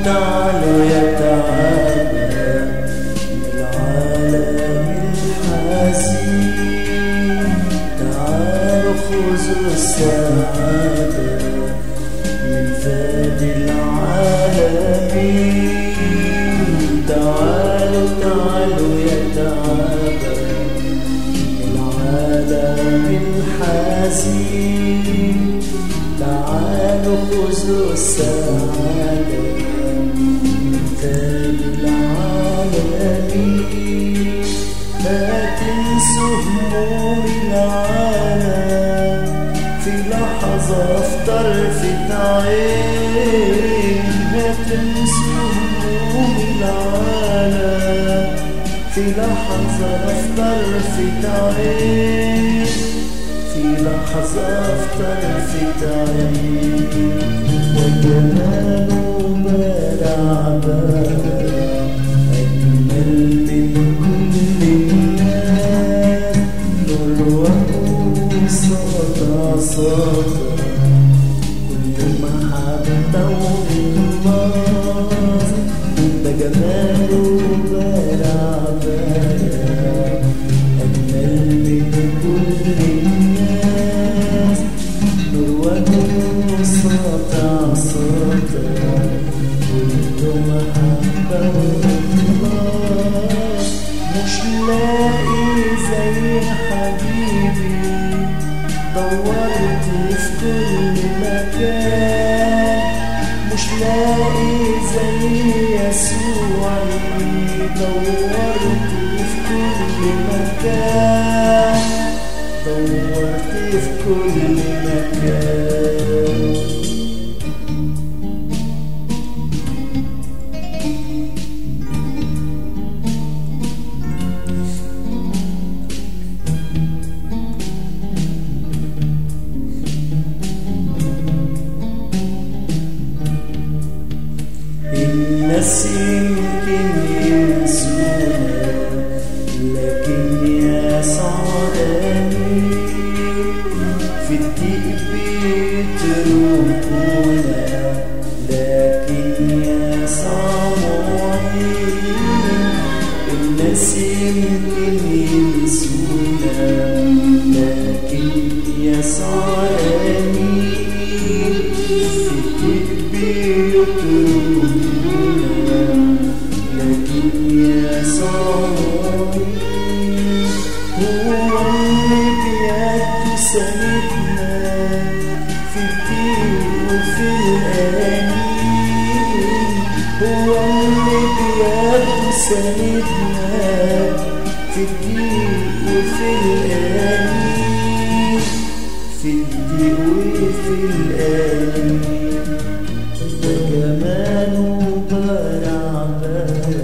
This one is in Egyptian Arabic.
تعالوا يا تعالى العالم الحزين تعالوا خذوا السعادة من فادي العالمين تعالوا تعالوا يا تعالى العالم الحزين تعالوا خذوا السعادة من فادي العالمين لا تنسوا هموم العالم في لحظة في طرفة عين لا تنسوا هموم العالم في لحظة في طرفة عين في لحظة في طرفة عين وجماله بارع بارع أجمل من كل الناس نور سطع سطع كل محبة وإخلاص ده جماله بارع بارع أجمل من كل الناس نور سطع سطع كل محبة وإخلاص مش لاقي زي حبيبي دورت في كل مكان مش لاقي زي يسوع دورت في كل مكان دورت في كل مكان الناس يمكن ينسونا لكن يا صعداني في الضيق بيتركونا لكن يا صعداني الناس يمكن ينسونا لكن يا صعداني في الضيق بيتركونا لكن يا صعداني هو اللي بيده سندنا في الدين وفي الآمين هو اللي بيده سندنا في الدين وفي الآمين في الدين وفي الآمين وجماله بارع بارع